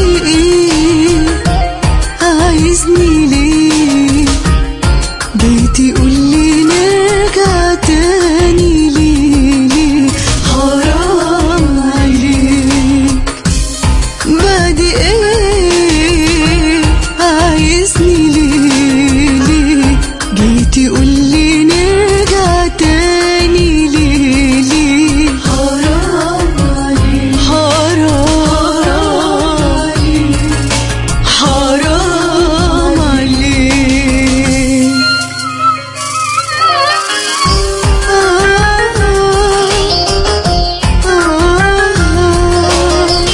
ايه عايزني ليه بيتي قولي نرجع تاني ليه ليه حرام عليك بعد ايه عايزني ليه ليه جيتي قولي نرجع تاني ليه ليه حرام عليك حرام عليك حرام عليك آه آه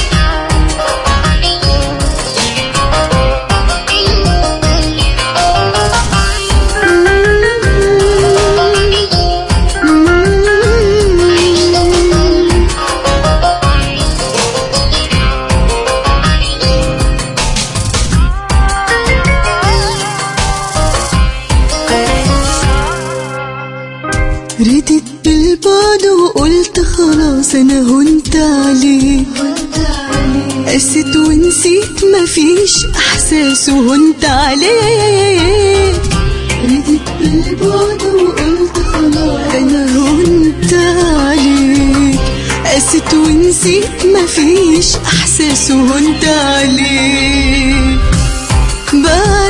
رديت بالبعد وقلت خلاص انا هنت عليك قست ونسيت مفيش احساس وهنت عليك رديت بالبعد وقلت خلاص انا هنت عليك قست ونسيت مفيش احساس وهنت عليك بعد